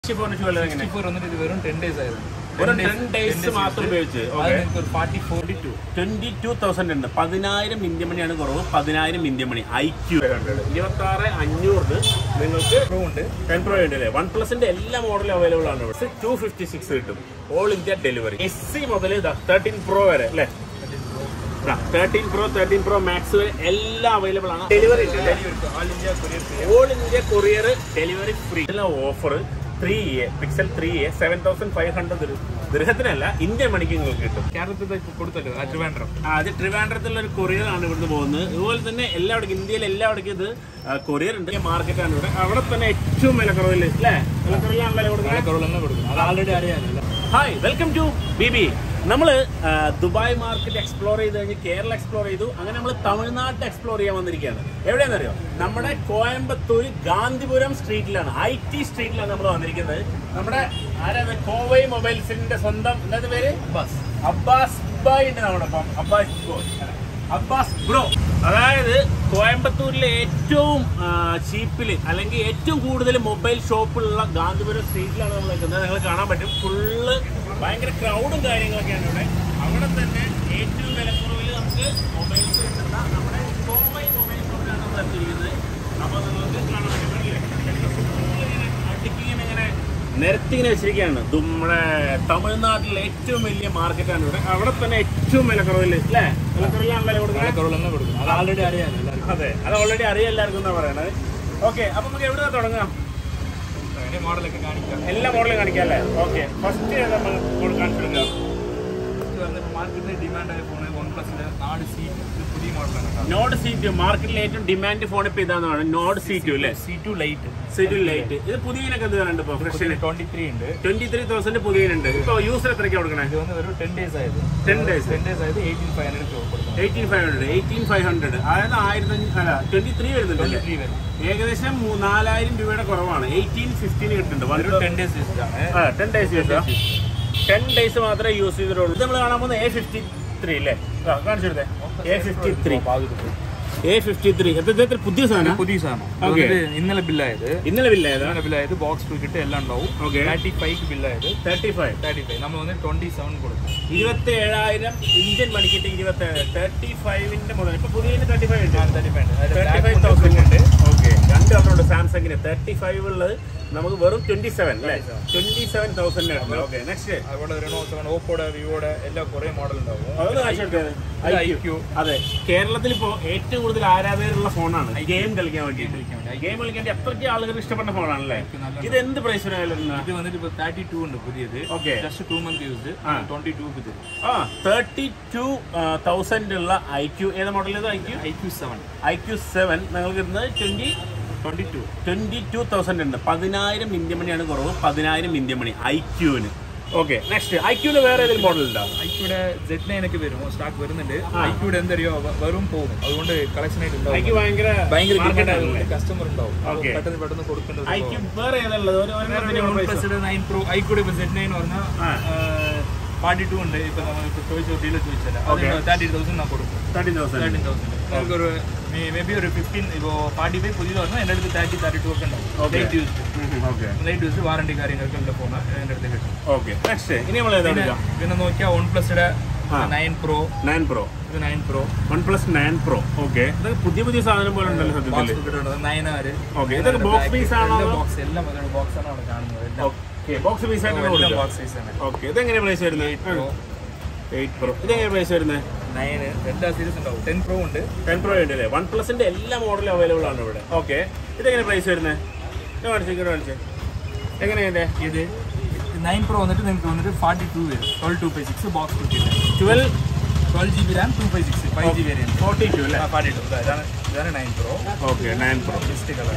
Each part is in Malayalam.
ഫോൺ വല്ലതും എങ്ങനെ ഫോർ വന്നിട്ട് ഇത് വെറും ടെൻ ഡേയ്സ് ആയിരുന്നു വെറും 10 days മാത്രം ഉപയോഗിച്ച്. അത് Okay. നിങ്ങൾക്ക് ഒരു forty forty two twenty two thousand ഉണ്ട് പതിനായിരം ഇന്ത്യൻ മണിയാണ് കുറവ് പതിനായിരം ഇന്ത്യൻ മണി ഐ ക്യൂ ഇരുപത്തി ആറ് അഞ്ഞൂറിന് നിങ്ങൾക്ക് പ്രോ ഉണ്ട് ടെൻ പ്രോ ഉണ്ട് അല്ലേ വൺ പ്ലസിന്റെ എല്ലാ മോഡലും അവൈലബിൾ ആണ് ഇവിടെ ടു ഫിഫ്റ്റി സിക്സ് കിട്ടും all India delivery S C മുതൽ തേർട്ടീൻ പ്രോ വരെ അല്ലേ thirteen pro thirteen pro max വരെ എല്ലാം അവൈലബിൾ ആണ് delivery all India courier all India courier delivery free offer three A pixel three A seven thousand five hundred ദൃഹത്തിനല്ല ഇന്ത്യൻ മണിക്ക് നിങ്ങൾക്ക് കിട്ടും കേരളത്തിൽ കൊടുത്തല്ലോ ആ ട്രിവാൻഡ്രം ആ, അത് ട്രിവാൻഡ്രത്തുള്ള ഒരു കൊറിയർ ആണ് ഇവിടുന്ന് പോകുന്നത് ഇതുപോലെ തന്നെ എല്ലാവിടേക്കും ഇന്ത്യയിൽ എല്ലാവിടേക്കും ഇത് കൊറിയർ ഉണ്ട് മാർക്കറ്റാണ് ഇവിടെ അവിടെ തന്നെ ഏറ്റവും വിലക്കുറവിൽ അല്ലേ വിലക്കുറവിലാണ് വില കൊടുക്കുന്നത് കുറവ് തന്നെ കൊടുക്കും അത് ആൾറെഡി അറിയാമല്ലോ hi welcome to B B നമ്മൾ ദുബായ് മാർക്കറ്റ് എക്സ്പ്ലോർ ചെയ്ത് കഴിഞ്ഞ് കേരള എക്സ്പ്ലോർ ചെയ്തു അങ്ങനെ നമ്മൾ തമിഴ്നാട്ടിൽ എക്സ്പ്ലോർ ചെയ്യാൻ വന്നിരിക്കുകയാണ് എവിടെയാണെന്നറിയോ നമ്മുടെ കോയമ്പത്തൂർ ഗാന്ധിപുരം സ്ട്രീറ്റിലാണ് ഐ ടി സ്ട്രീറ്റിലാണ് നമ്മൾ വന്നിരിക്കുന്നത് നമ്മുടെ ആരാണ് കോവൈ മൊബൈൽസിന്റെ സ്വന്തം എന്താ പേര് ബസ് അബ്ബാസ് ബായ് ഉണ്ട് നമ്മുടെ ഒപ്പം അബ്ബാസ് ബ്രോ അബ്ബാസ് ബ്രോ അതായത് കോയമ്പത്തൂരിലെ ഏറ്റവും ചീപ്പിൽ അല്ലെങ്കിൽ ഏറ്റവും കൂടുതൽ മൊബൈൽ ഷോപ്പുള്ള ഗാന്ധിപുരം സ്ട്രീറ്റിലാണ് നമ്മൾ നിൽക്കുന്നത് നിങ്ങൾ കാണാൻ പറ്റും ഫുള്ള് ഭയങ്കര ക്രൗഡും കാര്യങ്ങളൊക്കെയാണ് ഇവിടെ അവിടെ തന്നെ ഏറ്റവും വിലക്കുറവിൽ നമുക്ക് മൊബൈൽസ് കിട്ടുന്ന നമ്മുടെ കോവൈ മൊബൈൽ ഷോപ്പിലാണ് നമ്മൾ എത്തിയിരിക്കുന്നത് അപ്പോൾ നിങ്ങൾക്ക് കാണാൻ പറ്റും കണ്ടില്ലേ? ഇങ്ങനെ അടുക്കി ഇങ്ങനെ ഇങ്ങനെ നിരത്തി ഇങ്ങനെ വെച്ചിരിക്കുകയാണ് ഇത് നമ്മുടെ തമിഴ്നാട്ടിലെ ഏറ്റവും വലിയ മാർക്കറ്റാണ് ഇവിടെ അവിടെ തന്നെ ഏറ്റവും വിലക്കുറവിൽ അല്ലേ വിലക്കുറവിലാണ് വില കൊടുക്കുന്നത് കുറവ് തന്നെ കൊടുക്കും അത് ആൾറെഡി അറിയാമല്ലോ എല്ലാവർക്കും അതെ അത് ഓൾറെഡി അറിയാം എല്ലാവർക്കും എന്നാ പറയണത് ഓക്കെ അപ്പൊ നമുക്ക് എവിടെ തുടങ്ങാം അങ്ങനെ മോഡലൊക്കെ കാണിക്കാം എല്ലാ മോഡലും കാണിക്കാം അല്ലേ ഓക്കെ ഫസ്റ്റ് നമ്മൾ കാണിച്ചു കൊടുക്കാം ഫസ്റ്റ് വന്നിട്ട് മാർക്കറ്റിൽ ഡിമാൻഡ് ആയ ഫോണ് വൺ പ്ലസിന്റെ നാട് സി ഇത് പുതിയ മോഡലാണ് കേട്ടോ നോഡ് സി ടു മാർക്കറ്റിലെ ഏറ്റവും ഡിമാൻഡ് ഫോൺ ഇപ്പൊ ഇതാണെന്നാണ് നോഡ് സി ടു അല്ലേ C two lite C two lite ഇത് പുതിയനൊക്കെ എന്ത് പറയുന്നുണ്ട് ഇപ്പൊ ഫ്രഷിന് ട്വന്റി ത്രീ ഉണ്ട് ട്വന്റി ത്രീ തൗസൻഡ് പുതിയനുണ്ട് ഇപ്പൊ യൂസർ എത്രയ്ക്ക് കൊടുക്കണേ ഇത് വന്ന് വെറും ടെൻ ഡേയ്സ് ആയത് ടെൻ ഡേയ്സ് ടെൻ ഡേയ്സ് ആയത് എയ്റ്റീൻ ഫൈവ് ഹൺഡ്രഡ് കൊടുക്കണം eighteen five hundred eighteen five hundred അതായത് ആയിരത്തി അഞ്ഞൂ- അല്ല ട്വന്റി ത്രീ വരുന്നുണ്ടല്ലേ ത്രീ വരും ഏകദേശം മൂ- നാലായിരം രൂപയുടെ കുറവാണ് എയ്റ്റീൻ ഫിഫ്റ്റീൻ കിട്ടുന്നുണ്ട് ഒരു ടെൻ ഡേയ്സ് യൂസ് ആണ് ten days use ten days മാത്രമേ യൂസ് ചെയ്തിട്ടുള്ളൂ ഇത് നമ്മൾ കാണാൻ പോകുന്നത് എ ഫിഫ്റ്റി ത്രീ അല്ലേ ആ, കാണിച്ചു കൊടുത്തേ A fifty three A fifty three എത്ര പുതിയ സാധനം പുതിയ സാധനം Okay. ഇത് ഇന്നലെ ബില്ലായത് ഇന്നലെ ബില്ലേതാ ഇന്നലെ ബില്ലായത് ബോക്സ് ടിക്കറ്റ് എല്ലാം ഉണ്ടാവും Okay. തേർട്ടി ഫൈവ് ബില്ലായത് തേർട്ടി ഫൈവ് തേർട്ടി ഫൈവ് നമ്മൾ വന്ന് ട്വന്റി സെവൻ കൊടുക്കും ഇരുപത്തി ഏഴായിരം ഇന്ത്യൻ മണിക്കിട്ട് ഇരുപത്തി ഏഴ് തേർട്ടി ഫൈവിന്റെ മുതൽ ഇപ്പൊ പുതിയ തേർട്ടി ഫൈവ് ഉണ്ട് thirty five thirty five thousand ഉണ്ട് ഓക്കെ രണ്ട് പറഞ്ഞുണ്ട് സാംസങ്ങിന് തേർട്ടി ഫൈവ് ഉള്ളത് നമുക്ക് വെറും ട്വന്റി സെവൻ അല്ലേ ട്വന്റി സെവൻ തൗസൻഡ് ഉണ്ട് ഓക്കെ നെക്സ്റ്റ് അതുപോലെ റെനോ സെവൻ ഓപ്പോടെ വിവോടെ എല്ലാം കുറേ മോഡൽ ഉണ്ടാവും അതൊന്ന് കാണിച്ചു കൊടുത്തേ. ഇത് IQ. IQ. അതെ കേരളത്തിൽ ഇപ്പോ ഏറ്റവും കൂടുതൽ ആരാധകരുള്ള ഫോണാണ് ഗെയിം കളിക്കാൻ വേണ്ടിയിട്ട് കളിക്കാൻ വേണ്ടി. ഗെയിം കളിക്കാൻ വേണ്ടി അത്രയ്ക്ക് ആളുകൾ ഇഷ്ടപ്പെട്ട ഫോണാണല്ലേ നല്ല ഇത് എന്ത് പ്രൈസ് വരുന്ന ഇത് വന്നിട്ട് ഇപ്പോൾ തേർട്ടി ടു ഉണ്ട് പുതിയത് Okay. Just two month use ആ. ട്വന്റി ടു ഇത് ആ തേർട്ടി ടു തൗസൻഡ് ഉള്ള ഐ ക്യു ഏത് മോഡൽ ഇത് I Q I Q seven I Q seven നിങ്ങൾക്ക് കിട്ടുന്നത് twenty twenty two twenty two thousand ഉണ്ട് പതിനായിരം ഇന്ത്യൻ മണിയാണ് കുറവ് പതിനായിരം ഇന്ത്യൻ മണി ഐ ക്യുവിന് ഓക്കെ നെക്സ്റ്റ് ഐ ക്യുവിന് വേറെ ഏതെങ്കിലും മോഡൽ ഉണ്ടോ ഐ ക്യൂടെ ജെറ്റ് നയൻ ഒക്കെ വരും സ്റ്റോക്ക് വരുന്നുണ്ട് ആ. ഐ ക്യൂടെ എന്തറിയോ വെറും പോകും അതുകൊണ്ട് കളക്ഷൻ ആയിട്ട് ഐ ഉണ്ടാവും ക്യു ഭയങ്കര ഭയങ്കര market ഡിമാൻഡ് ആണല്ലേ? കസ്റ്റമർ ഉണ്ടാവും അപ്പോൾ Okay. പെട്ടെന്ന് പെട്ടെന്ന് കൊടുക്കേണ്ടത് ഐ ക്യു വേറെ ഏതുള്ളത് ഒരു ഒരെണ്ണത്തിന് price. നയൻ പ്രോ ഐ കൂടെ ഇപ്പൊ സെറ്റ് നയൻ പറഞ്ഞാൽ ആ. ഫാർട്ടി ടു ഉണ്ട് ഇപ്പൊ നമ്മൾ ഇപ്പൊ ചോദിച്ച ഡീലർ ചോദിച്ചാൽ Okay. തേർട്ടി തൗസൻഡ് ഞാൻ കൊടുക്കും 13,000. തേർട്ടീൻ തൗസൻഡ് നമുക്ക് ഒരു മേ ബി ഒരു ഫിഫ്റ്റീൻ ഇപ്പോൾ ഫാർട്ടി ഫൈവ് പുതിയത് പറഞ്ഞാൽ എൻ്റെ അടുത്ത് തേർട്ടി തേർട്ടി ടു ഒക്കെ ഉണ്ടാവും Okay. ലൈറ്റ് യൂസ് ഉം, okay. ലൈറ്റ് യൂസ് വാറണ്ടി കാര്യങ്ങളൊക്കെ ഉണ്ട് ഫോൺ എൻ്റെ അടുത്ത് കിട്ടും Okay. Next, ഇനി നമ്മൾ ഏതാ പിന്നെ എടുക്കാം പിന്നെ നോക്കിയാൽ വൺ പ്ലസ്യുടെ ആ. നയൻ പ്രോ നയൻ പ്രോ ഇത് nine pro one plus nine pro okay ഇതൊക്കെ പുതിയ പുതിയ സാധനം പോലെ ഉണ്ടല്ലോ ബോക്സ് സത്യത്തില് നയൻ ആര് Okay. ഇതൊക്കെ box piece ആണോ അതോ? ബോക്സ് എല്ലാം ബോക്സ് ആണ് അവിടെ കാണുന്നത് എല്ലാം ഓക്കെ ബോക്സ് പീസ് ആയിട്ട് എല്ലാം കൊടുക്കാം ബോക്സ് സൈസ് ആണ് ഓക്കെ ഇതെങ്ങനെ പ്രൈസ് വരുന്നത് പ്രോ എയ്റ്റ് പ്രോ ഇതെങ്ങനെ പ്രൈസ് വരുന്നത് നയൻ എല്ലാ സീരീസ് ഉണ്ടാവും ടെൻ പ്രോ ഉണ്ട് ടെൻ പ്രോ ഉണ്ട് അല്ലേ വൺ പ്ലസിന്റെ എല്ലാ മോഡലും അവൈലബിൾ ആണ് ഇവിടെ ഓക്കെ ഇതെങ്ങനെ പ്രൈസ് വരുന്നത് ഇത് കാണിച്ചു ഇങ്ങോട്ട് കാണിച്ചു എങ്ങനെയാണ് ഇത് നയൻ പ്രോ വന്നിട്ട് നിങ്ങൾക്ക് വന്നിട്ട് ഫാർട്ടി ടു വരും twelve two five six box കിട്ടിയത് twelve twelve G B RAM two five six five G variant forty two അല്ലേ ഫാർട്ടി ടു ഇതാണ് ഇതാണ് nine pro okay nine pro best colour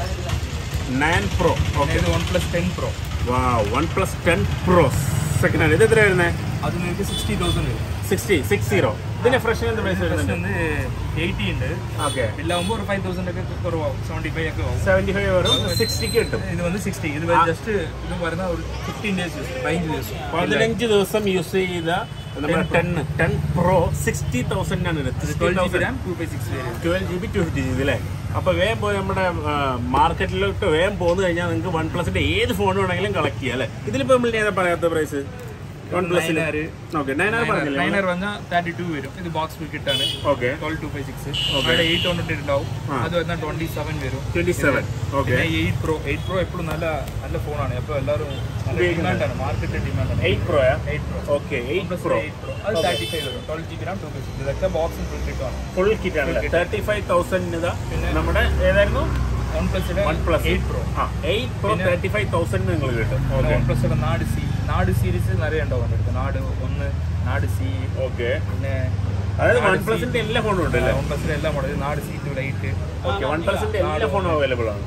nine pro okay ഇത് വൺ പ്ലസ് ടെൻ പ്രോ വാ one plus ten pro second hand ഇത് എത്ര വരുന്നത് അത് നിങ്ങൾക്ക് സിക്സ്റ്റി തൗസൻഡ് വരും സിക്സ്റ്റി സിക്സ് സീറോ ഇതിന്റെ ഫ്രഷ് എന്ത് പ്രൈസ് പ്ലസ് വരുന്നുണ്ട് വന്ന് എയ്റ്റി ഉണ്ട് ഓക്കെ ബില്ലാകുമ്പോൾ ഒരു ഫൈവ് തൗസൻഡ് ഒക്കെ കുറവാകും സെവൻറ്റി ഫൈവ് ഒക്കെ ആവും സെവൻറ്റി ഫൈവ് വരും സിക്സ്റ്റിക്ക് കിട്ടും ഇത് വന്ന് സിക്സ്റ്റി ഇത് ജസ്റ്റ് ഇത് പറയുന്ന ഒരു ഫിഫ്റ്റീൻ ഡേയ്സ് യൂസ് പതിനഞ്ച് ദിവസം പതിനഞ്ച് ദിവസം യൂസ് ചെയ്ത നമ്മുടെ ten ten pro sixty thousand ആണ് twelve G B RAM two five six variant twelve G B two fifty G B അല്ലേ അപ്പൊ വേഗം പോയി നമ്മുടെ മാർക്കറ്റിലോട്ട് വേഗം പോന്നു കഴിഞ്ഞാൽ നിങ്ങൾക്ക് വൺ പ്ലസിന്റെ ഏത് ഫോൺ വേണമെങ്കിലും കളക്ട് ചെയ്യാം അല്ലേ ഇതിലിപ്പോ നമ്മൾ ഏതാ പറയാത്ത പ്രൈസ് വൺ പ്ലസിന് നയനാറ് ഓക്കെ നയൻ പറഞ്ഞില്ലേ നയനർ വന്നാൽ തേർട്ടി ടു വരും ഇത് ബോക്സ് ഫുൾ കിട്ടാണ് okay twelve two five six അവിടെ എയ്റ്റ് ഹൺഡ്രഡ് ഉണ്ടാവും ആ. അത് വന്നാൽ ട്വന്റി സെവൻ വരും ട്വന്റി സെവൻ ഓക്കെ പിന്നെ എയ്റ്റ് പ്രോ എയ്റ്റ് പ്രോ എപ്പോഴും നല്ല നല്ല ഫോണാണ് അപ്പോൾ എല്ലാവരും നല്ല ഡിമാൻഡാണ് മാർക്കറ്റ് ഡിമാൻഡാണ് എയ്റ്റ് പ്രോയാ eight pro okay eight pro eight pro അത് തേർട്ടി ഫൈവ് വരും twelve G B RAM two five six ഇതൊക്കെ ബോക്സും ഫുൾ കിട്ടുമാണ് ഫുൾ കിറ്റ് ആണ് തേർട്ടി ഫൈവ് തൗസൻഡ് ഇതാ പിന്നെ നമ്മുടെ ഏതായിരുന്നു one plus one plus eight pro ആ eight pro thirty five thousand നിങ്ങൾ കിട്ടും okay one plus Nord C Nord series നിറയെ ഉണ്ടാവും എൻ്റെ അടുത്ത് നാട് ഒന്ന് നാട് സി ഓക്കെ പിന്നെ അതായത് വൺ പ്ലസിന്റെ എല്ലാ ഫോണും ഉണ്ട് അല്ലേ വൺ പ്ലസിന്റെ എല്ലാം മോഡൽ Nord C two lite okay one പ്ലസിന്റെ എല്ലാ ഫോണും അവൈലബിൾ ആണ്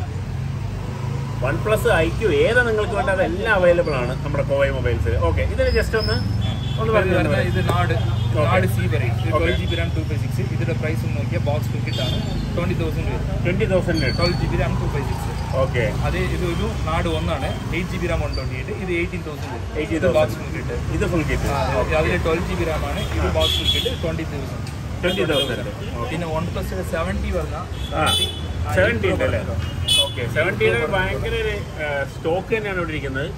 വൺ പ്ലസ് ഐക്യു ഏതാ നിങ്ങൾക്ക് വേണ്ട അതെല്ലാം അവൈലബിൾ ആണ് നമ്മുടെ കോവൈ മൊബൈൽസിൽ ഓക്കെ ഇതിന് ജസ്റ്റ് ഒന്ന് ഒന്ന് പറഞ്ഞു വരുന്ന ഇത് നാട് നാട് സി പറയും ഇത് Okay. Twelve G B RAM two five six ഇതിന്റെ പ്രൈസ് ഒന്ന് നോക്കിയാൽ ബോക്സ് ടിക്കറ്റ് ആണ് ട്വന്റി തൗസൻഡ് വരും ട്വന്റി തൗസൻഡ് കിട്ടും twelve G B RAM two five six okay അത് ഇത് ഒരു നാട് ഒന്നാണ് eight G B RAM one twenty eight ഇത് എയ്റ്റീൻ തൗസൻഡ് 18,000. ബോക്സ് ടിക്കറ്റ് ഇത് ഫുൾ കിറ്റ് അതിൽ ട്വൽവ് ജി ബി റാം ആണ് ഇത് box ticket twenty thousand twenty thousand പിന്നെ വൺ പ്ലസ് സെവൻറ്റി പറഞ്ഞാൽ ആ സെവൻറ്റി ഉണ്ട് അല്ലേ ഓക്കെ സെവൻറ്റിയുടെ ഭയങ്കര ഒരു സ്റ്റോക്ക് തന്നെയാണ് ഇവിടെ ഇരിക്കുന്നത്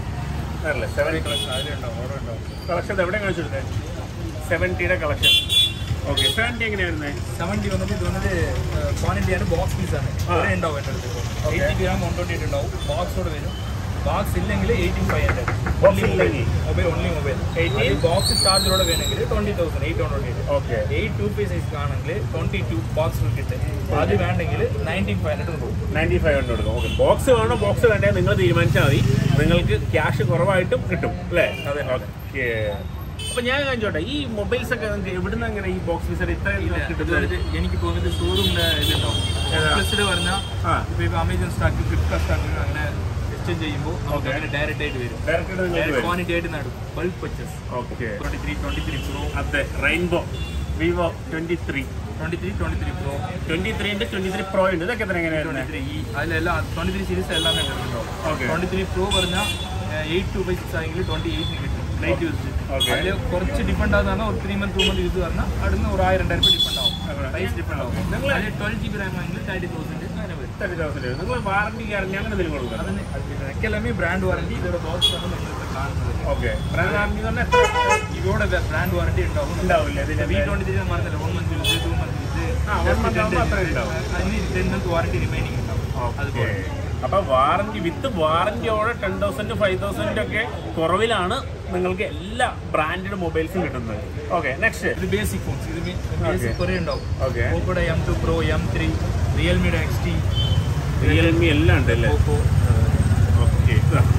അല്ലേ സെവൻറ്റി അതിലുണ്ടാവും ഓരോ ഉണ്ടാവും കളക്ഷൻ എവിടെ കാണിച്ചിരുന്നത് സെവൻറ്റിയുടെ കളക്ഷൻ ഓക്കെ സെവൻറ്റി എങ്ങനെയായിരുന്നേ സെവൻറ്റി വന്നിട്ട് ഇത് വന്നിട്ട് ക്വാണ്ടിറ്റിയാണ് ബോക്സ് പീസാണ് ഒരേ ഉണ്ടാവും എൻ്റെ അടുത്ത് eight G B RAM one twenty eight ഉണ്ടാവും ബോക്സോടെ വരും ബോക്സ് ഇല്ലെങ്കിൽ എയ്റ്റീൻ ഫൈവ് ഹൺഡ്രഡ് Box ഇല്ലെങ്കിൽ? Mobile only mobile 18? ബോക്സ് ചാർജറോടെ വേണമെങ്കിൽ twenty thousand eight hundred eight okay eight two piece size ആണെങ്കിൽ ട്വൻറ്റി ടു ബോക്സ് കിട്ടും അത് വേണമെങ്കിൽ നയൻറ്റീൻ ഫൈവ് ഹൺഡ്രഡ് പോകും നയൻറ്റി ഫൈവ് ഹൺഡ്രഡ് കൊടുക്കും ഓക്കെ ബോക്സ് വേണോ ബോക്സ് വേണ്ടേ നിങ്ങൾ തീരുമാനിച്ചാൽ മതി നിങ്ങൾക്ക് ക്യാഷ് കുറവായിട്ടും കിട്ടും അല്ലേ അതെ. ഓക്കെ അപ്പൊ ഞാൻ കാണിച്ചോട്ടെ ഈ മൊബൈൽസ് ഒക്കെ നിങ്ങൾക്ക് എവിടുന്ന് അങ്ങനെ ഈ ബോക്സ് ഫീസർ ഇത്ര കിട്ടുന്നത് എനിക്ക് തോന്നിട്ട് ഷോറൂമിൻ്റെ ഇതുണ്ടാവും ഏതാ? പ്ലസിൽ പറഞ്ഞാൽ ആ ഇപ്പോൾ ഇപ്പോൾ അമേസോൺ സ്റ്റാക്ക് ഫ്ലിപ്കാർട്ട് സ്റ്റാക്ക് അങ്ങനെ എക്സ്ചേഞ്ച് ചെയ്യുമ്പോൾ നമുക്ക് അങ്ങനെ ഡയറക്റ്റ് ആയിട്ട് വരും ഡയറക്റ്റ് നിങ്ങൾക്ക് വരും ക്വാണ്ടിറ്റി ആയിട്ട് നടും bulk purchase okay twenty three twenty three pro അതെ rainbow Vivo twenty three twenty three twenty three pro twenty three ഉണ്ട് ട്വന്റി ത്രീ പ്രോ ഉണ്ട് ഇതൊക്കെ എത്ര ട്വൻറ്റി എങ്ങനെയായിരുന്നു ത്രീ ഈ അതിലെല്ലാം ട്വൻറ്റി ത്രീ സീരീസ് എല്ലാം ഉണ്ടാവും ഓക്കെ ട്വൻറ്റി ത്രീ പ്രോ പറഞ്ഞാൽ എയ്റ്റ് ടു ബൈ സിക്സ് ആണെങ്കിൽ ട്വൻറ്റി എയ്റ്റിന് കിട്ടും നൈറ്റ് യൂസ് Okay. അതിൽ കുറച്ച് ഡിപ്പെൻഡ് ആകുന്ന ഒരു three month two month use പറഞ്ഞാൽ അടുന്ന് ഒരു ആയിരം രണ്ടായിരം രൂപ ഡിപ്പെൻഡ് ആവും പ്രൈസ് ഡിപ്പെൻഡ് ആവും നിങ്ങൾ- അതിൽ ട്വൽവ് ജി ബി റാം ആണെങ്കിൽ തേർട്ടി തൗസൻഡ് അങ്ങനെ വരും തേർട്ടി തൗസൻഡ് നിങ്ങൾ വാറണ്ടി ഗ്യാരണ്ടി അങ്ങനെ എന്തെങ്കിലും കൊടുക്കണം അതിന് ഇതൊക്കെല്ലാമേ ബ്രാൻഡ് വാറണ്ടി ഇതോടെ ബോക്സ് ആണ് നമ്മളിപ്പോൾ കാണുന്നത് ഓക്കെ ബ്രാൻഡ് വാറണ്ടി എന്ന് പറഞ്ഞാൽ ഇവയുടെ ബ്രാൻഡ് വാറണ്ടി ഉണ്ടാവും ഉണ്ടാവില്ല ഇതിന്റെ വി ട്വൻറ്റി ത്രീ പറഞ്ഞില്ല one month use two month ആ, one month ആവുമ്പോൾ അത്രേ ഉണ്ടാവും. അതിന് ടെൻ മന്ത് വാറണ്ടി റിമൈനിങ് ഉണ്ടാവും ഓക്കെ അതുപോലെ അപ്പൊ വാറന്റി വിത്ത് വാറന്റിയോടെ ടെൻ തൗസൻഡ് ഫൈവ് തൗസൻഡ് ഒക്കെ കുറവിലാണ് നിങ്ങൾക്ക് എല്ലാ ബ്രാൻഡഡ് മൊബൈൽസും കിട്ടുന്നത് ഓക്കെ നെക്സ്റ്റ് ഇത് ബേസിക് ഫോൺസ് ഇത് ബേസിക് കുറേ ഉണ്ടാവും ഓക്കെ പോക്കോയുടെ M two pro M three റിയൽമിയുടെ എക്സ് ടി റിയൽമി എല്ലാം ഉണ്ട് അല്ലേ പോക്കോ ഓക്കെ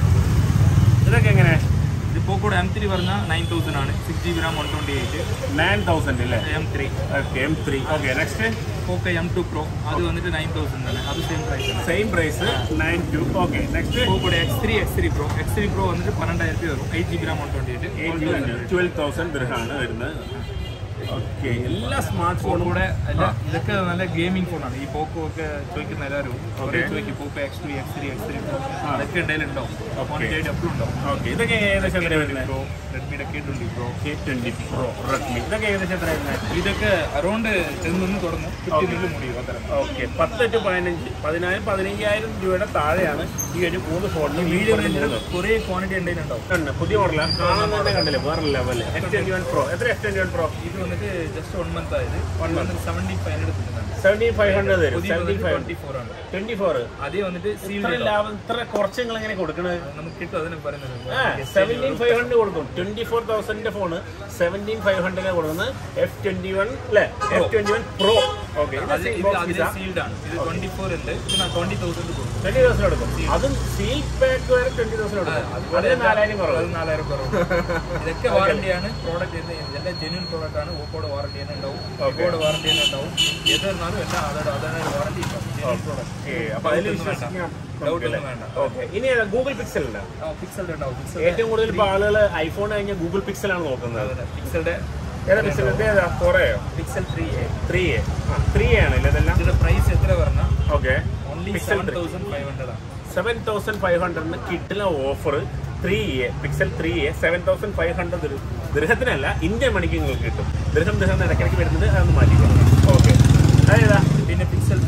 ഇതൊക്കെ എങ്ങനെ ഇത് പോക്കോയുടെ എം ത്രീ പറഞ്ഞാൽ നയൻ തൗസൻഡ് ആണ് six G B RAM one twenty eight nine thousand അല്ലേ M three okay M three okay next Poco M two pro അത് വന്നിട്ട് നയൻ തൗസൻഡ് ആണ് അത് സെയിം പ്രൈസ് ആണ് same price nine two okay next പോക്കോയുടെ X three X three pro X three pro വന്നിട്ട് പന്ത്രണ്ടായിരം രൂപ വരും eight G B RAM one twenty eight twelve thousand ദൃഹാണ് വരുന്നത് ഓക്കെ എല്ലാ സ്മാർട്ട് ഫോണും കൂടെ അല്ല ഇതൊക്കെ നല്ല ഗെയിമിംഗ് ഫോണാണ് ഈ പോക്കോ ഒക്കെ ചോദിക്കുന്ന എല്ലാവരും കുറേ ചോദിക്കും Poco X two X three X three അതൊക്കെ ഉണ്ടായാലും ഉണ്ടാവും ക്വാണ്ടിറ്റി ആയിട്ട് എപ്പോഴും ഉണ്ടാവും ഓക്കെ ഇതൊക്കെ ഏകദേശം എത്ര വരുന്നത് പ്രോ റെഡ്മിയുടെ K twenty pro K twenty pro Redmi ഇതൊക്കെ ഏകദേശം എത്ര വരുന്നത് ഇതൊക്കെ അറൗണ്ട് ടെൻ നിന്ന് തുടങ്ങും ഫിഫ്റ്റീനിൽ മുടിയും അത്തരം ഓക്കെ പത്ത് ടു പതിനഞ്ച് പതിനായിരം പതിനയ്യായിരം രൂപയുടെ താഴെയാണ് ഈ ഒരു മൂന്ന് ഫോണിന് വീഡിയോ വീഡിയോ കുറേ ക്വാണ്ടിറ്റി ഉണ്ടായിട്ടുണ്ടാവും ഉണ്ട് പുതിയ മോഡലാണ് കാണാൻ തന്നെ കണ്ടില്ലേ വേറെ level F twenty one pro എത്ര എഫ് ട്വന്റി വൺ പ്രോ ഇത് വന്നിട്ട് ജസ്റ്റ് വൺ മന്ത് ആയത് one month seventy five hundred കിട്ടുന്നതാണ് സെവൻറ്റീൻ ഫൈവ് ഹൺഡ്രഡ് വരും പുതിയ സെവൻറ്റി ഫൈവ് ട്വൻറ്റി ഫോർ ആണ് ട്വന്റി ഫോർ അതേ വന്നിട്ട് ഇത്ര സീൽഡ് ലാഭം ഇത്ര കുറച്ച് നിങ്ങൾ എങ്ങനെ കൊടുക്കണത് നമുക്ക് കിട്ടും അതിന് പറയുന്നത് സെവൻറ്റീൻ ഫൈവ് ഹൺഡ്രഡ് കൊടുക്കും ട്വന്റി ഫോർ തൗസൻഡിന്റെ ഫോണ് സെവൻറ്റീൻ ഫൈവ് ഹൺഡ്രഡിന് കൊടുക്കുന്നത് എഫ് ട്വന്റി വൺ അല്ലേ F twenty one pro okay അത് ഇത് അതിന് സീൽഡ് ആണ് ഇത് ട്വന്റി ഫോർ ഉണ്ട് പിന്നെ ട്വന്റി തൗസൻഡ് കൊടുക്കും ട്വന്റി തൗസൻഡ് കൊടുക്കും അതും സീൽ പാക്ക് വരെ ട്വന്റി തൗസൻഡ് കൊടുക്കും അതിന് നാലായിരം കുറവ് അത് നാലായിരം കുറവ് ഇതൊക്കെ വാറണ്ടിയാണ് പ്രോഡക്റ്റ് എല്ലാം ജെന്യൂൻ പ്രോഡക്റ്റ് ആണ് ഓപ്പോയുടെ വാറണ്ടി തന്നെ ഉണ്ടാവും ഓപ്പോയുടെ വാറണ്ടി തന്നെ ഉണ്ടാവും ഏത് വന്നാലും എല്ലാം അതോടെ അതാണ് വാറണ്ടി ഉണ്ടാവും ജെന്യൂൻ പ്രോഡക്റ്റ് ഓക്കെ അപ്പൊ അതിൽ Doubt ഒന്നും വിശ്വസിക്കാം ഡൗട്ട് ഒന്നും വേണ്ട ഓക്കെ ഇനി ഏതാ ഗൂഗിൾ പിക്സൽ ഉണ്ടോ പിക്സൽഡ് ഉണ്ടാവും പിക്സൽ ഏറ്റവും കൂടുതൽ ഇപ്പോൾ ആളുകൾ ഐഫോൺ കഴിഞ്ഞ ഗൂഗിൾ പിക്സലാണ് നോക്കുന്നത് പിക്സൽഡ് ഏതാ പിക്സൽ ഏതാ ഫോറയോ Pixel three A three A three A ആണല്ലേ ഇതെല്ലാം ഇതിന്റെ പ്രൈസ് എത്ര പറഞ്ഞാൽ okay only Pixel seven thousand five hundred ആണ് സെവൻ തൗസൻഡ് ഫൈവ് ഹൺഡ്രഡിന് കിട്ടുന്ന offer three A pixel three A seven thousand five hundred ദൃഹത്തിനല്ല ഇന്ത്യൻ മണിക്ക് നിങ്ങൾക്ക് കിട്ടും ദൃഹം ദൃഹം ഇടയ്ക്കിടയ്ക്ക് വരുന്നത് അതൊന്ന് മാറ്റിക്കണം ഓക്കെ അതേതാ പിന്നെ പിക്സൽ ഫോർ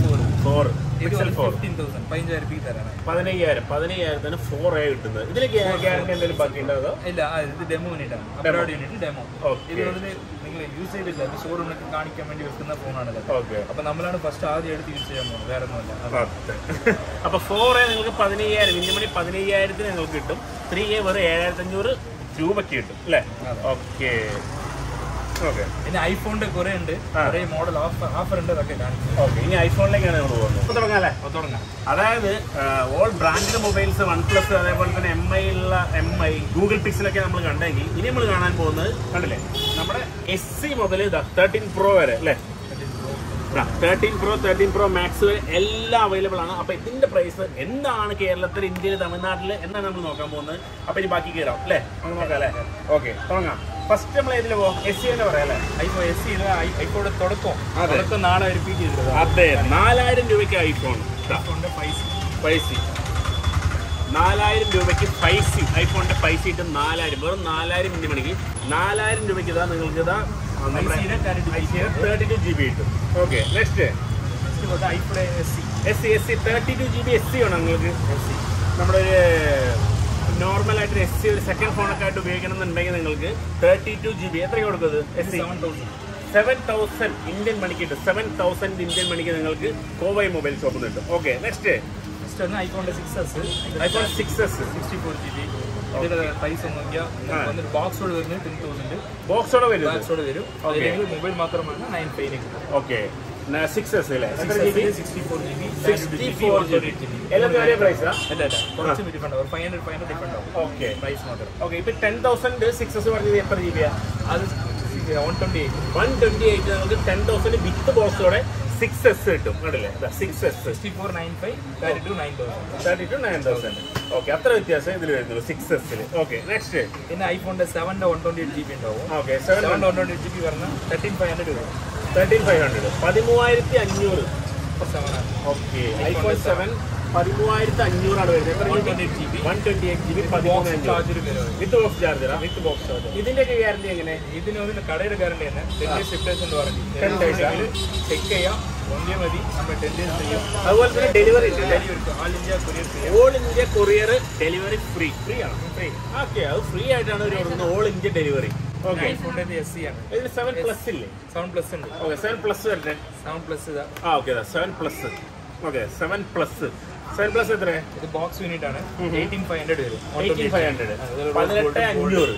ഫോർ ഇത് പിക്സൽ ഫോർ ഫിഫ്റ്റീൻ തൗസൻഡ് പതിനഞ്ചായിരം രൂപ തരാനാണ് പതിനയ്യായിരം പതിനയ്യായിരത്തിന് ഫോർ എ കിട്ടുന്നത് ഇതിന് ഗ്യാരണ്ടി എന്തെങ്കിലും ബാക്കി ഉണ്ടോ ഇല്ല ആ, ഇത് ഡെമോ യൂണിറ്റാണ് അബ്രോഡ് യൂണിറ്റ് ഡെമോ Okay. ഇത് വന്നിട്ട് നിങ്ങൾ യൂസ് ചെയ്തില്ല അത് ഷോറൂമിലൊക്കെ കാണിക്കാൻ വേണ്ടി വെക്കുന്ന ഫോണാണ് ഇത് ഓക്കെ അപ്പൊ നമ്മളാണ് ഫസ്റ്റ് ആദ്യം എടുത്ത് യൂസ് ചെയ്യാൻ പോകുന്നത് വേറെ ഒന്നുമല്ല അപ്പൊ ഫോർ എ നിങ്ങൾക്ക് പതിനയ്യായിരം മിനിമണി പതിനയ്യായിരത്തിന് നിങ്ങൾക്ക് കിട്ടും ത്രീ എ വെറും ഏഴായിരത്തി അഞ്ഞൂറ് രൂപയ്ക്ക് കിട്ടും അല്ലേ അതെ. ഓക്കെ ഓക്കെ പിന്നെ ഐഫോണിന്റെ കുറെ ഉണ്ട് കുറെ മോഡൽ ഓഫർ ഓഫർ ഉണ്ട് അതൊക്കെ കാണിക്കും ഓക്കെ ഇനി ഐഫോണിലേക്കാണ് നമ്മൾ പോകുന്നത് ഇപ്പൊ തുടങ്ങാം അല്ലേ അപ്പൊ തുടങ്ങാം അതായത് all branded mobiles one plus അതേപോലെ തന്നെ എം ഐ ഉള്ള എം ഐ ഗൂഗിൾ പിക്സലൊക്കെ നമ്മൾ കണ്ടെങ്കിൽ ഇനി നമ്മൾ കാണാൻ പോകുന്നത് കണ്ടില്ലേ നമ്മുടെ എസ് സി മുതൽ തേർട്ടീൻ പ്രോ വരെ അല്ലേ thirteen pro thirteen pro max വരെ എല്ലാം അവൈലബിൾ ആണ് അപ്പൊ ഇതിന്റെ പ്രൈസ് എന്താണ് കേരളത്തിൽ ഇന്ത്യയിൽ തമിഴ്നാട്ടിൽ എന്നാണ് നമ്മൾ നോക്കാൻ പോകുന്നത് അപ്പൊ ഇനി ബാക്കി കയറാം അല്ലേ നമുക്ക് നോക്കാം അല്ലേ ഓക്കെ തുടങ്ങാം ഫസ്റ്റ് നമ്മൾ ഏതിൽ പോകാം എസ് സി തന്നെ പറയാം അല്ലേ ഐഫോ എസ് സി ഐഫോയുടെ തുടക്കം അതെ. തുടക്കം നാളെ റിപ്പീറ്റ് ചെയ്തത് അതെ നാലായിരം രൂപയ്ക്ക് ഐഫോൺ ഐഫോണിന്റെ പൈസ പൈസ നാലായിരം രൂപയ്ക്ക് പൈസ ഐഫോണിന്റെ പൈസ ഇട്ട് നാലായിരം വെറും നാലായിരം മിനി മണിക്ക് നാലായിരം രൂപയ്ക്ക് ഇതാ നിങ്ങൾക്ക് ഇതാ ഐസിയുടെ തേർട്ടി ടു ജി ബി കിട്ടും okay next iPhone S C S C S C thirty two G B S C ആണ് നിങ്ങൾക്ക് നമ്മുടെ ഒരു നോർമൽ ആയിട്ട് എസ് സി ഒരു സെക്കൻഡ് ഫോണൊക്കെ ആയിട്ട് ഉപയോഗിക്കണം എന്നുണ്ടെങ്കിൽ നിങ്ങൾക്ക് തേർട്ടി ടു ജി ബി എത്ര കൊടുക്കുന്നത് S C seven thousand seven thousand Indian മണിക്ക് കിട്ടും സെവൻ തൗസൻഡ് ഇന്ത്യൻ മണിക്ക് നിങ്ങൾക്ക് കോവൈ മൊബൈൽ ഷോപ്പിൽ നിന്ന് കിട്ടും ഓക്കെ നെക്സ്റ്റ് നെക്സ്റ്റ് വന്ന് ഐഫോണിന്റെ six S iPhone six S sixty four G B ഇതിന്റെ പ്രൈസ് നോക്കിയാൽ വന്നിട്ട് ബോക്സോട് വരുന്നത് ടെൻ തൗസൻഡ് ബോക്സോടെ വരുന്നത് ബോക്സോട് വരും അല്ലെങ്കിൽ മൊബൈൽ മാത്രമാണ് nine five okay six S അല്ലേ എത്ര G B sixty four G B sixty four G B എല്ലാത്തിനും ഒരേ പ്രൈസാ അല്ല അല്ല കുറച്ച് ഡിഫറെന്റ് ഒരു five hundred five hundred different ആവും ഓക്കെ പ്രൈസ് മാത്രം ഓക്കെ ഇപ്പൊ ടെൻ തൗസൻഡ് സിക്സ് എസ് പറഞ്ഞത് എത്ര ജി ബിയാ അത് one twenty eight one twenty eight നമുക്ക് ടെൻ തൗസൻഡ് വിത്ത് ബോക്സോടെ സിക്സ് എസ് കിട്ടും കണ്ടില്ലേ six S sixty four nine five thirty two nine thousand thirty two nine thousand okay അത്ര വ്യത്യാസം ഇതിൽ വരുന്നുള്ളൂ സിക്സ് എസിൽ ഓക്കെ നെക്സ്റ്റ് പിന്നെ ഐഫോണിന്റെ സെവന്റെ one twenty eight G B ഉണ്ടാവും okay seven seven one twenty eight G B പറഞ്ഞാൽ തേർട്ടീൻ ഫൈവ് ഹൺഡ്രഡ് വരും തേർട്ടീൻ ഫൈവ് ഹൺഡ്രഡ് പതിമൂവായിരത്തി അഞ്ഞൂറ് സെവൻ ആണ് ഓക്കെ ഐഫോൺ സെവൻ പതിമൂവായിരത്തി അഞ്ഞൂറാണ് വരുന്നത് എത്ര one twenty eight G B one twenty eight G B box പതിമൂന്ന് ചാർജർ വരും വിത്ത് ബോക്സ് ചാർജറാ വിത്ത് ബോക്സ് ചാർജർ ഇതിന്റെയൊക്കെ ഗ്യാരണ്ടി എങ്ങനെ ഇതിന് വന്നിട്ട് കടയുടെ ഗ്യാരണ്ടി തന്നെ ടെൻ ഡേയ്സ് ഫിഫ്റ്റേഴ്സ് എന്ന് പറഞ്ഞു Ten days ആ? ചെക്ക് ചെയ്യാം ഒന്നേ മതി നമ്മൾ ടെൻ ഡേയ്സ് ചെയ്യും അതുപോലെ തന്നെ ഡെലിവറി ഉണ്ട് ഡെലിവറി ആൾ ഇന്ത്യ കൊറിയർ ചെയ്യാം all India courier delivery free free ആണ് ഫ്രീ ഓക്കെ അത് ഫ്രീ ആയിട്ടാണ് ഒരു കൊടുക്കുന്നത് ഓൾ ഇന്ത്യ ഡെലിവറി ഓക്കെ ഐഫോണിന്റെ എസ് സി ആണ് ഇതിൽ സെവൻ പ്ലസ് ഇല്ലേ സെവൻ പ്ലസ് ഉണ്ട് ഓക്കെ സെവൻ പ്ലസ് വരട്ടെ സെവൻ പ്ലസ് ഇതാ ആ okay seven plus okay seven plus seven plus എത്ര ഇത് ബോക്സ് യൂണിറ്റ് ആണ് എയ്റ്റീൻ ഫൈവ് ഹൺഡ്രഡ് വരും എയ്റ്റീൻ ഫൈവ് ഹൺഡ്രഡ് അതുപോലെ പതിനെട്ട് gold- അഞ്ഞൂറ്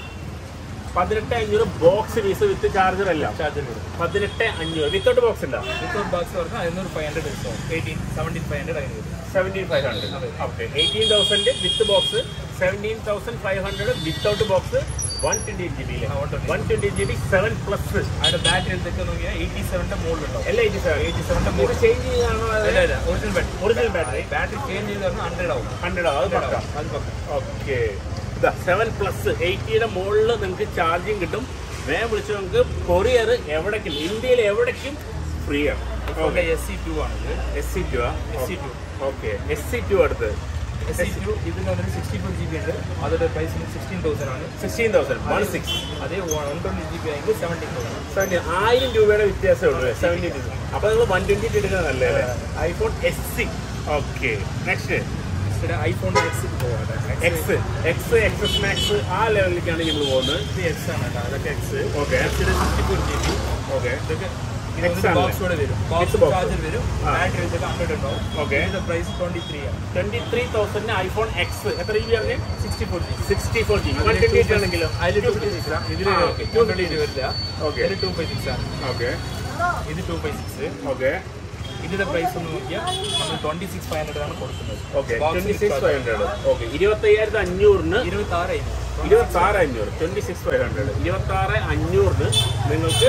പതിനെട്ട് അഞ്ഞൂറ് ബോക്സ് പീസ് വിത്ത് ചാർജർ അല്ല ചാർജർ വരും പതിനെട്ട് അഞ്ഞൂറ് വിത്തൗട്ട് ബോക്സ് ഉണ്ടോ വിത്തൗട്ട് ബോക്സ് പറഞ്ഞാൽ അതിനൊരു five hundred discount eighteen seventeen five hundred അങ്ങനെ വരും seventeen five hundred okay eighteen thousand with box seventeen thousand five hundred without box one twenty eight G B ആ, 128. One twenty G B seven plus അതിന്റെ ബാറ്ററി എടുത്തൊക്കെ നോക്കിയാൽ എയ്റ്റി സെവൻ്റെ മുകളിലുണ്ടാവും എല്ലാം എയ്റ്റി സെവൻ എയ്റ്റി സെവൻ്റെ ഇത് മുകളിൽ ചേഞ്ച് ചെയ്താണോ അല്ല അല്ല original battery original battery battery change ചെയ്ത് പറഞ്ഞാൽ ഹൺഡ്രഡ് ആവും ഹൺഡ്രഡ് അത് പക്കാം അത് പക്കം ഓക്കെ ഇതാ സെവൻ പ്ലസ് എയ്റ്റിയുടെ മുകളിൽ നിങ്ങൾക്ക് ചാർജിങ് കിട്ടും വേഗം വിളിച്ച് നമുക്ക് കൊറിയർ എവിടേക്കും ഇന്ത്യയിൽ എവിടേക്കും ഫ്രീ ആണ് ഐഫോണിന്റെ എസ് സി ടു ആണ് ഇത് S C two S C two okay S C two അടുത്ത് എസ് സി ടു ഇതിന് വന്നിട്ട് സിക്സ്റ്റി ഫോർ ജി ബി ഉണ്ട് അതിന്റെ പ്രൈസ് സിക്സ്റ്റീൻ തൗസൻഡ് ആണ് സിക്സ്റ്റീൻ തൗസൻഡ് വൺ സിക്സ് അതേ വൺ ട്വന്റി ജി ബി ആണെങ്കിൽ സെവൻറ്റീൻ തൗസൻഡ് സെവൻറ്റി ആയിരം രൂപയുടെ വ്യത്യാസമേ ഉള്ളൂ സെവൻറ്റി ടു അപ്പോൾ നിങ്ങൾ വൺ ട്വൻറ്റി എടുക്കുന്നത് നല്ലേ iPhone S C okay next പിന്നെ ഐഫോണിന്റെ എക്സ് പോകാം എക്സ് എക്സ് എക്സസ് മാക്സ് ആ ലെവലിലേക്കാണ് നമ്മൾ പോകുന്നത് ഇത് എക്സ് ആണ് കേട്ടോ അതൊക്കെ എക്സ് ഓക്കെ എക്സിന്റെ sixty four G B okay ഇതൊക്കെ X ആണല്ലേ? ബോക്സോടെ വരും ബോക്സ് box. ചാർജർ വരും ആ. ബാറ്ററി വെച്ചിട്ട് ഹൺഡ്രഡ് ഉണ്ടാവും ഓക്കെ ഇതിന്റെ പ്രൈസ് ട്വന്റി ത്രീ ആണ് ട്വന്റി ത്രീ തൗസൻഡിന് ഐഫോൺ എക്സ് എത്ര ജി ബി ആണ് sixty four G B sixty four G B one twenty eight ആണെങ്കിലോ അതിൽ ടു ഫൈവ് സിക്സ് ആണ് ഇതിൽ ആ, okay. ടു ട്വന്റി എയ്റ്റ് വരില്ല ഓക്കെ ഇതിൽ ടു ഫൈവ് സിക്സ് ആണ് ഓക്കെ ഇത് ടു ഫൈവ് സിക്സ് ഓക്കെ ഇതിന്റെ പ്രൈസ് ഒന്ന് നോക്കിയാൽ നമ്മൾ ട്വന്റി സിക്സ് ഫൈവ് ഹൺഡ്രഡ് ആണ് കൊടുക്കുന്നത് okay Box twenty with six charger. Five hundred okay ഇരുപത്തി അയ്യായിരത്തി അഞ്ഞൂറിന് ഇരുപത്തി ആറ് ഇരുപത്തി ആറ് അഞ്ഞൂറ് ട്വന്റി സിക്സ് ഫൈവ് ഹൺഡ്രഡ് ഇരുപത്തി ആറ് അഞ്ഞൂറിന് നിങ്ങൾക്ക്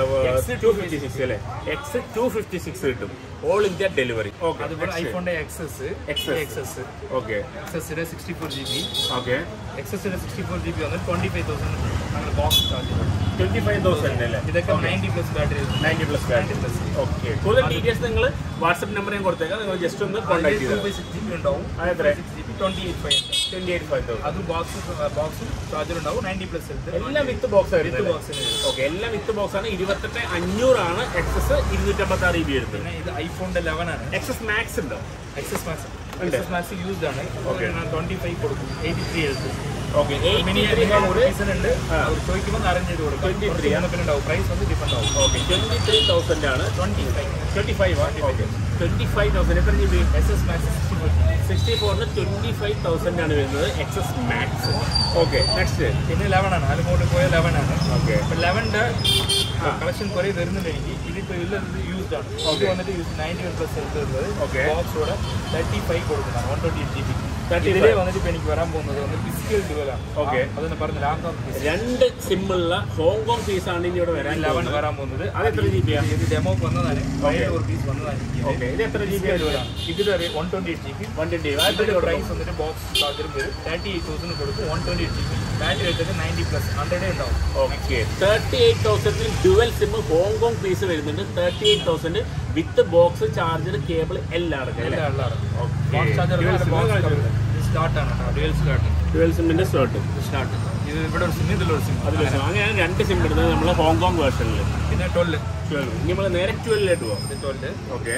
X ടു ഫിഫ്റ്റി സിക്സ് അല്ലേ എക്സ് ടു ഫിഫ്റ്റി സിക്സ് കിട്ടും ഓൾ ഇന്ത്യ ഡെലിവറി ഓക്കെ അതുപോലെ ഐഫോണിന്റെ എക്സസ് XS. എക്സസ് ഓക്കെ എക്സസിന്റെ sixty four G B okay എക്സസിന്റെ സിക്സ്റ്റി ഫോർ ജി ബി വന്ന് ട്വന്റി ഫൈവ് തൗസൻഡ് അങ്ങനെ box charge twenty five thousand അല്ലേ ഇതൊക്കെ ninety plus battery ninety plus battery okay കൂടുതൽ ഡീറ്റെയിൽസ് നിങ്ങൾ വാട്സപ്പ് നമ്പർ ഞാൻ കൊടുത്തേക്കാം നിങ്ങൾ ജസ്റ്റ് ഒന്ന് കോൺടാക്ട് ടു ചെയ്താൽ ബൈ സിക്സ് ജി ബി ഉണ്ടാവും അതെത്ര six G B twenty eight five twenty eight five thousand അത് ബോക്സ് ബോക്സും ചാർജർ ഉണ്ടാവും നയൻറ്റി പ്ലസ് എല്ലാം വിത്ത് ബോക്സ് വിത്ത് ബോക്സിന് വരും ഓക്കെ എല്ലാം വിത്ത് ബോക്സ് ആണ് ഇരുപത്തെട്ട് അഞ്ഞൂറാണ് എക്സസ് ഇരുന്നൂറ്റമ്പത്തി ആറ് ബി വരുന്നത് പിന്നെ ഇത് ഐഫോണിന്റെ ലെവൻ ആണ് എക്സസ് മാക്സ് ഉണ്ടോ എക്സസ് മാക്സ് ഉണ്ട്. എക്സസ് മാക്സ് യൂസ്ഡ് ആണ് ട്വന്റി ഫൈവ് കൊടുക്കും എയ്റ്റി ത്രീ എടുത്ത് ഓക്കെ മിനി റീസൺ ഉണ്ട് അവർ ചോദിക്കുമ്പോൾ അറേഞ്ച് ചെയ്ത് കൊടുക്കും 23 ആ? പിന്നെ ഉണ്ടാവും പ്രൈസ് வந்து ഡിഫറെന്റ് ആവും ഓക്കെ ട്വന്റി ത്രീ തൗസൻഡ് ആണ് twenty five twenty five okay twenty five thousand എത്ര G B S S max sixty four sixty ഫോറിന് ട്വന്റി ഫൈവ് തൗസൻഡ് ആണ് വരുന്നത് എക്സസ് മാക്സ് ഓക്കെ നെക്സ്റ്റ് പിന്നെ ലെവൻ ആണ് അതിന് മുകളിൽ പോയ ലെവൻ ആണ് ഓക്കെ ഇപ്പൊ ലെവൻ്റെ കളക്ഷൻ കുറേ വരുന്നുണ്ട് എനിക്ക് ഇതിപ്പോൾ ഉള്ളത് യൂസ്ഡ് ആണ് ഇത് വന്നിട്ട് യൂസ് നയൻറ്റി വൺ പ്ലസ് എടുത്തുള്ളത് Okay. ബോക്സോടെ തേർട്ടി ഫൈവ് കൊടുക്കുന്നതാണ് one twenty eight G B 35. ഇതിലേ വന്നിട്ട് ഇപ്പോൾ എനിക്ക് വരാൻ പോകുന്നത് വന്ന് ഫിസിക്കൽ ഡുവലാണ് Okay. അതെന്ന് പറഞ്ഞ ലാപ്ടോപ്പ് രണ്ട് സിമ്മുള്ള ഹോങ്കോങ് പീസ് ആണ് ഇനി ഇവിടെ വരാൻ ലെവൻ വരാൻ പോകുന്നത് അത് എത്ര ജി ബി ഇത് ഡെമോക്ക് വന്നതാണ് വൈകിട്ട് ഒരു പീസ് വന്നതാണ് ഓക്കെ ഇത് എത്ര ജി ബി ആണ് വരാം ഇതിൽ one twenty eight G B one twenty ഇതിന്റെ പ്രൈസ് വന്നിട്ട് ബോക്സ് ചാർജറും വരും തേർട്ടി എയ്റ്റ് തൗസൻഡ് കൊടുത്ത് one twenty eight G B battery എടുത്തിട്ട് നയൻറ്റി പ്ലസ് ഹൺഡ്രഡേ ഉണ്ടാവും okay thirty eight തൗസൻഡിൽ dual SIM Hong Kong piece വരുന്നുണ്ട് thirty eight thousand with box charger cable എല്ലാം അടക്കം അല്ലേ എല്ലാം ഉള്ളതാണ് Okay. Box charger Dual SIM കാണിച്ചു തരുന്നത്. സ്റ്റാർട്ടാണ് dual start dual സിമ്മിന്റെ slot start ഇത് ഇവിടെ ഒരു സിം ഇതിലൊരു സിം അതിൽ അങ്ങനെയാണ് രണ്ട് സിം എടുത്തത് നമ്മൾ ഹോങ്കോങ് വേർഷനിൽ പിന്നെ ട്വൽവ് ട്വൽവ് ഇനി നമ്മൾ നേരെ ട്വൽവിലോട്ട് പോകാം ഇത് ട്വൽവ് ഓക്കെ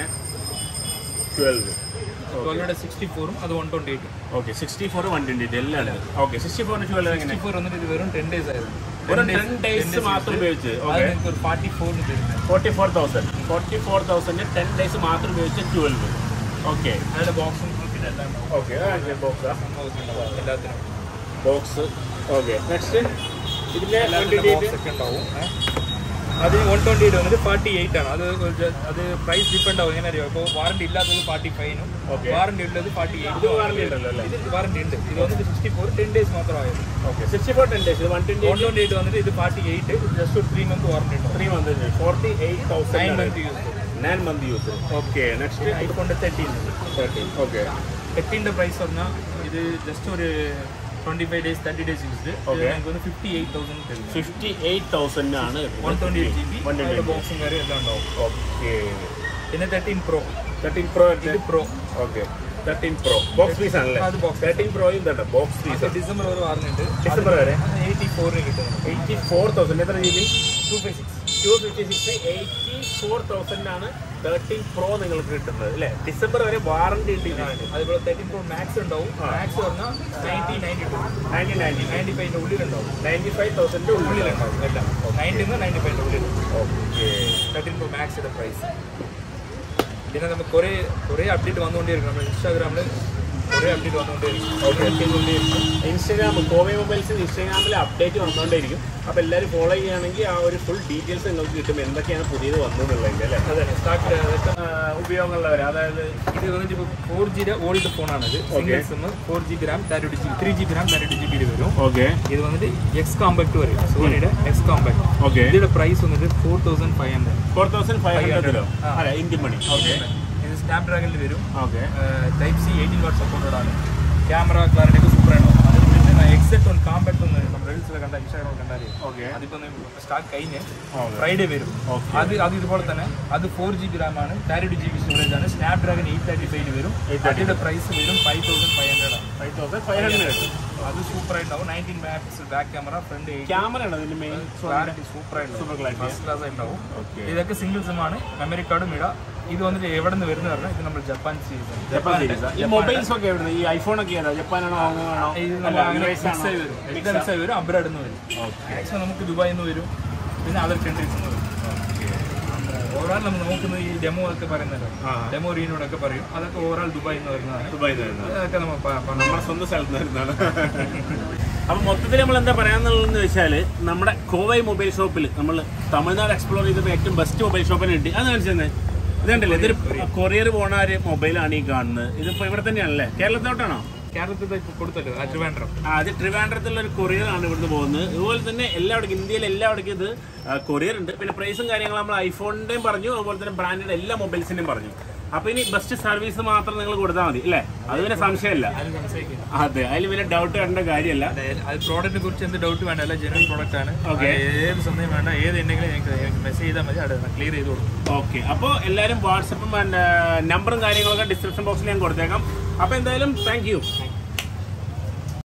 ട്വൽവ് ട്വൽവിടെ സിക്സ്റ്റി ഫോറും അത് വൺ ട്വന്റി എയ്റ്റും okay sixty four one twenty എല്ലാം ഉണ്ട് ഓക്കെ സിക്സ്റ്റി ഫോറിന് ട്വൽവ് എങ്ങനെ സിക്സ്റ്റി ഫോർ വന്നിട്ട് ഇത് വെറും ടെൻ ഡേയ്സ് ആയിരുന്നു വെറും 10 days മാത്രം ഉപയോഗിച്ച്. അത് Okay. നിങ്ങൾക്ക് ഒരു ഫാർട്ടി ഫോറിന് തരുന്നത് forty four thousand forty four thousand ten days മാത്രം ഉപയോഗിച്ച് ട്വൽവ് ഓക്കെ അതിന്റെ ബോക്സും പിന്നെ എല്ലാം ഉണ്ടാവും. ഓക്കെ ബോക്സ് സംഭവമൊക്കെ ഉണ്ടാവും എല്ലാത്തിനും ബോക്സ് ഓക്കെ നെക്സ്റ്റ് ഇതിന്റെ എല്ലാത്തിനും ബോക്സ് ഒക്കെ ഉണ്ടാവും ഏ. അത് വൺ ട്വന്റി എയ്റ്റ് വന്നിട്ട് ഫാർട്ടി എയ്റ്റ് ആണ് അത് ഒരു ജ- അത് പ്രൈസ് ഡിപ്പെൻഡ് ആവും എങ്ങനെ അറിയാം ഇപ്പോൾ വാറണ്ടി ഇല്ലാത്തത് ഫാർട്ടി ഫൈനും Okay. വാറണ്ടി ഉള്ളത് ഫാർട്ടി ഇത് എയ്റ്റ് warranty ഉണ്ടല്ലോ അല്ലേ? ഇത് വാറണ്ടി ഉണ്ട് ഇത് വന്നിട്ട് സിക്സ്റ്റി ഫോർ ടെൻ ഡേയ്സ് മാത്രമായത് okay sixty four ten days one twenty one twenty eight വന്നിട്ട് ഇത് ഫാർട്ടി എയ്റ്റ് ജസ്റ്റ് ഒരു ത്രീ മന്ത് വാറണ്ടി ഉണ്ടാവും three month forty eight nine thousand month use nine month use okay next ഐഫോണിന്റെ തേർട്ടീൻ തേർട്ടീൻ ഓക്കെ തേർട്ടീൻ്റെ പ്രൈസ് പറഞ്ഞാൽ ഇത് ജസ്റ്റ് ഒരു twenty five days thirty days used Okay. നമുക്ക് വന്ന് ഫിഫ്റ്റി എയ്റ്റ് തൗസൻഡ് തരും ഫിഫ്റ്റി എയ്റ്റ് തൗസൻഡ് ആണ് one twenty eight G B one twenty ബോക്സും കാര്യം എല്ലാം ഉണ്ടാവും ഓക്കെ പിന്നെ തേർട്ടീൻ പ്രോ തേർട്ടീൻ പ്രോ ഇത് pro okay thirteen pro box piece ആണല്ലേ അത് box. തേർട്ടീൻ പ്രോയും ഇതാ ബോക്സ് പീസ് ഡിസംബർ വരെ വാറുന്നുണ്ട് ഡിസംബർ വരെ എയ്റ്റി ഫോറിന് കിട്ടുന്നത് എയ്റ്റി ഫോർ തൗസൻഡ് എത്ര G B two five six two fifty six eighty four thousand ആണ് തേർട്ടീൻ പ്രോ നിങ്ങൾക്ക് കിട്ടുന്നത് അല്ലേ ഡിസംബർ വരെ വാറണ്ടി ഉണ്ട് ഇതിന് അതുപോലെ തേർട്ടീൻ പ്രോ മാക്സ് ഉണ്ടാവും ആ. മാക്സ് പറഞ്ഞാൽ ninety ninety two ninety ninety ninety ഫൈവിൻ്റെ ഉള്ളിലുണ്ടാവും നയൻറ്റി ഫൈവ് തൗസൻഡ് ഉള്ളിൽ ഉള്ളിലുണ്ടാവും എല്ലാം നയൻറ്റിന്ന് നയൻറ്റി ഫൈവിൻ്റെ ഉള്ളിൽ ഓക്കെ തേർട്ടീൻ പ്രോ മാക്സിൻ്റെ പ്രൈസ് പിന്നെ നമുക്ക് കുറേ കുറേ അപ്ഡേറ്റ് വന്നുകൊണ്ടേയിരിക്കും നമ്മുടെ ഇൻസ്റ്റാഗ്രാമിൽ കുറേ അപ്ഡേറ്റ് വന്നുകൊണ്ടേയിരിക്കും Okay. ചെയ്തുകൊണ്ടേയിരിക്കും ഇൻസ്റ്റാഗ്രാം കോവി മൊബൈൽസ് ഇൻസ്റ്റാഗ്രാമിൽ അപ്ഡേറ്റ് വന്നുകൊണ്ടേയിരിക്കും അപ്പോൾ എല്ലാവരും ഫോളോ ചെയ്യുകയാണെങ്കിൽ ആ ഒരു ഫുൾ ഡീറ്റെയിൽസ് നിങ്ങൾക്ക് കിട്ടും എന്തൊക്കെയാണ് പുതിയത് വന്നതെന്നുള്ളതിൻ്റെ അല്ലേ അതെ സ്റ്റാർട്ട് ആ, ഉപയോഗമുള്ളവർ അതായത് ഇത് വന്നിട്ട് ഇപ്പോൾ ഫോർ ജിയുടെ ഓൾഡ് ഫോണാണ് ഇത് single SIM four G B RAM thirty two G three G B RAM thirty two G ബിയിൽ വരും ഓക്കെ ഇത് വന്നിട്ട് എക്സ് കോമ്പാക്ട് വരും സോണിയുടെ എക്സ് കോമ്പാക്ട് ഓക്കെ ഇതിന്റെ പ്രൈസ് വന്നിട്ട് four thousand five hundred four thousand five ഹൺഡ്രഡിലോ ആ. അല്ല ഇന്ത്യൻ മണി ഓക്കെ ഇത് സ്നാപ് ഡ്രാഗണിൽ വരും okay type C eighteen watt സപ്പോർട്ടോടാണ് ക്യാമറ ക്ലാരിറ്റി ഒക്കെ സൂപ്പർ ആണോ അത് പിന്നെ എക്സെറ്റ് ഒന്ന് കോമ്പാക്ട് ഒന്ന് നമ്മൾ റീൽസിൽ കണ്ട ഇൻസ്റ്റാഗ്രാമിൽ കണ്ടാലേ ഓക്കെ അതിപ്പോ സ്റ്റാക്ക് കഴിഞ്ഞ് ഓക്കെ ഫ്രൈഡേ വരും Okay. അത് അത് ഇതുപോലെ തന്നെ അത് ഫോർ ജി ബി റാം ആണ് thirty two G B storage ആണ് Snapdragon eight thirty five വരും 835. അതിന്റെ പ്രൈസ് വരും ഫൈവ് തൗസൻഡ് ഫൈവ് ഹൺഡ്രഡ് ആണ് ഫൈവ് തൗസൻഡ് ഫൈവ് ഹൺഡ്രഡ് അത് സൂപ്പർ ആയിട്ടുണ്ടാവും nineteen megapixel back camera front camera ആണ് അതിന്റെ മെയിൻ ക്ലാരിറ്റി സൂപ്പർ ആയിട്ടുണ്ടാവും സൂപ്പർ ക്ലാരിറ്റി ഫസ്റ്റ് ക്ലാസ് ഉണ്ടാവും ഓക്കെ ഇതൊക്കെ സിംഗിൾ സിം ആണ് മെമ്മറി കാർഡും ഇടാം ഇത് വന്നിട്ട് എവിടെ നിന്ന് വരുന്ന പറഞ്ഞാൽ ഇത് നമ്മൾ ജപ്പാൻ സീരീസ് ജപ്പാൻ സീരീസ് ഈ മൊബൈൽസ് ഒക്കെ എവിടെ ഈ ഐഫോൺ ഒക്കെ ഏതാ ജപ്പാനാണോ ഹോങ്കോങ് ആണോ ഇത് നമ്മൾ അങ്ങനെ mix ആയി വരും എല്ലാം mix ആയി വരും അബ്രാഡ് നിന്ന് വരും മാക്സിമം നമുക്ക് ദുബായിൽ നിന്ന് വരും പിന്നെ അതർ കൺട്രീസ് നിന്ന് വരും ഓവറാൾ നമ്മൾ നോക്കുന്നത് ഈ ഡെമോ ഒക്കെ പറയുന്നല്ലോ ആ. ഡെമോ റീനോടൊക്കെ പറയും അതൊക്കെ ഓവറാൾ ദുബായിൽ നിന്ന് വരുന്നതാണ് ദുബായിൽ നിന്ന് വരുന്നത് അതൊക്കെ നമ്മൾ പ- പ- നമ്മുടെ സ്വന്തം സ്ഥലത്ത് നിന്ന് വരുന്നതാണ് അപ്പൊ മൊത്തത്തിൽ നമ്മൾ എന്താ പറയാന്നുള്ളതെന്ന് വെച്ചാൽ നമ്മുടെ കോവൈ മൊബൈൽ ഷോപ്പിൽ നമ്മൾ തമിഴ്നാട് എക്സ്പ്ലോർ ചെയ്തപ്പോൾ ഏറ്റവും ബെസ്റ്റ് മൊബൈൽ ഷോപ്പിന് കിട്ടി അത് കാണിച്ചത് ഇതുണ്ടല്ലേ ഇതൊരു കൊറിയർ പോണ ഒരു മൊബൈലാണ് ഈ കാണുന്നത് ഇതിപ്പോ ഇവിടെ തന്നെയാണല്ലേ കേരളത്തിലോട്ടാണോ കേരളത്തിൽ ഇപ്പോൾ കൊടുത്തല്ലോ ആ ട്രിവാൻഡ്രം ആ, അത് ട്രിവാൻഡ്രത്തുള്ള ഒരു കൊറിയർ ആണ് ഇവിടുന്ന് പോകുന്നത് ഇതുപോലെ തന്നെ എല്ലാവിടേക്കും ഇന്ത്യയിൽ എല്ലാവിടേക്കും ഇത് കൊറിയർ ഉണ്ട് പിന്നെ പ്രൈസും കാര്യങ്ങളും നമ്മൾ ഐഫോണിന്റെയും പറഞ്ഞു അതുപോലെ തന്നെ ബ്രാൻഡിന്റെ എല്ലാ മൊബൈൽസിന്റെയും പറഞ്ഞു അപ്പൊ ഇനി ബെസ്റ്റ് സർവീസ് മാത്രം നിങ്ങൾ കൊടുത്താൽ മതി അല്ലേ അത് പിന്നെ സംശയമില്ല അത് സംശയിക്കില്ല അതെ അതിൽ പിന്നെ ഡൗട്ട് വരേണ്ട കാര്യമല്ല അതെ, അത് പ്രോഡക്റ്റിനെ കുറിച്ച് എന്ത് ഡൗട്ട് വേണ്ട അല്ല ജെനുവൻ പ്രോഡക്റ്റ് ആണ് Okay. അത് ഏത് സമയം വേണ്ട ഏത് ഉണ്ടെങ്കിലും എനിക്ക് മെസ്സേജ് ചെയ്താൽ മതി അവിടെ ക്ലിയർ ചെയ്ത് കൊടുക്കും ഓക്കെ അപ്പോൾ എല്ലാവരും വാട്സപ്പും നമ്പറും കാര്യങ്ങളൊക്കെ ഡിസ്ക്രിപ്ഷൻ ബോക്സിൽ ഞാൻ കൊടുത്തേക്കാം അപ്പോൾ എന്തായാലും താങ്ക് യു